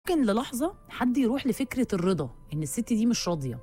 ممكن للحظه حد يروح لفكره الرضا ان الست دي مش راضيه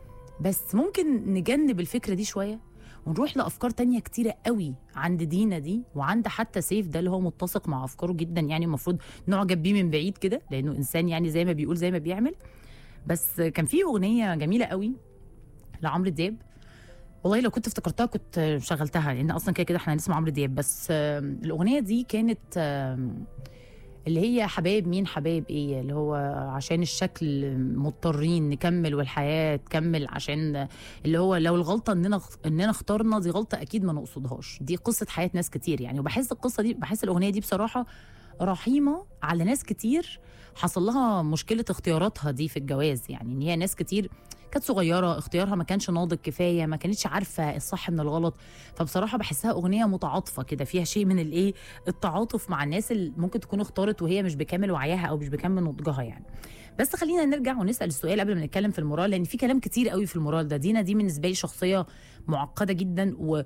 بس ممكن نجنب الفكره دي شويه ونروح لافكار تانية كتيره قوي عند دينا دي وعند حتى سيف ده اللي هو متسق مع افكاره جدا يعني المفروض نعجب بيه من بعيد كده لانه انسان يعني زي ما بيقول زي ما بيعمل بس كان في اغنيه جميله قوي لعمرو دياب والله لو كنت افتكرتها كنت شغلتها لان اصلا كده كده احنا هنسمع عمرو دياب بس آم، الاغنيه دي كانت آم، اللي هي حبايب مين حبايب ايه اللي هو عشان الشكل مضطرين نكمل والحياه تكمل عشان اللي هو لو الغلطه اننا اننا اخترنا دي غلطه اكيد ما نقصدهاش دي قصه حياه ناس كتير يعني وبحس القصه دي بحس الاغنيه دي بصراحه رحيمه على ناس كتير حصل لها مشكله اختياراتها دي في الجواز يعني ان هي ناس كتير كانت صغيره اختيارها ما كانش ناضج كفايه ما كانتش عارفه الصح من الغلط فبصراحه بحسها اغنيه متعاطفه كده فيها شيء من الايه التعاطف مع الناس اللي ممكن تكون اختارت وهي مش بكامل وعيها او مش بكامل نضجها يعني بس خلينا نرجع ونسال السؤال قبل ما نتكلم في المورال لان في كلام كتير قوي في المورال ده دينا دي بالنسبه لي شخصيه معقده جدا و...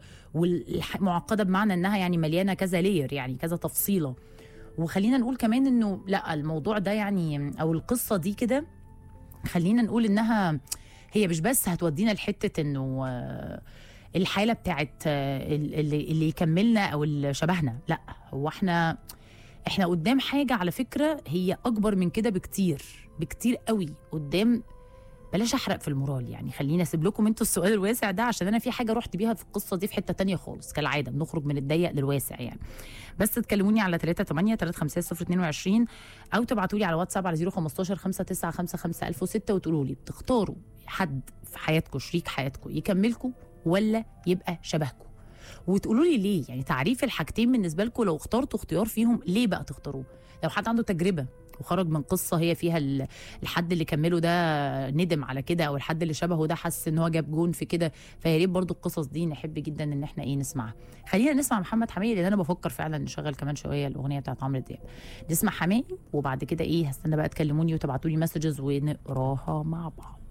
ومعقده بمعنى انها يعني مليانه كذا لير يعني كذا تفصيله وخلينا نقول كمان انه لا الموضوع ده يعني او القصه دي كده خلينا نقول انها هي مش بس هتودينا لحته انه آه، الحاله بتاعت آه، اللي, اللي يكملنا او اللي شبهنا لا هو احنا احنا قدام حاجه على فكره هي اكبر من كده بكتير بكتير قوي قدام بلاش احرق في المورال يعني خليني اسيب لكم انتوا السؤال الواسع ده عشان انا في حاجه رحت بيها في القصه دي في حته تانية خالص كالعاده بنخرج من الضيق للواسع يعني بس تكلموني على 3 8 3 5 0 22 او تبعتوا لي على واتساب على 015 5955 1006 وتقولوا لي بتختاروا حد في حياتكم شريك حياتكم يكملكم ولا يبقى شبهكم وتقولوا لي ليه يعني تعريف الحاجتين بالنسبه لكم لو اخترتوا اختيار فيهم ليه بقى تختاروه لو حد عنده تجربه وخرج من قصه هي فيها ال- الحد اللي كمله ده ندم على كده او الحد اللي شبهه ده حس ان هو جاب جون في كده فيا ريت برضو القصص دي نحب جدا ان احنا ايه نسمعها خلينا نسمع محمد حماقي لان انا بفكر فعلا نشغل كمان شويه الاغنيه بتاعت عمرو دياب نسمع حماقي وبعد كده ايه هستنى بقى تكلموني وتبعتوا لي مسجز ونقراها مع بعض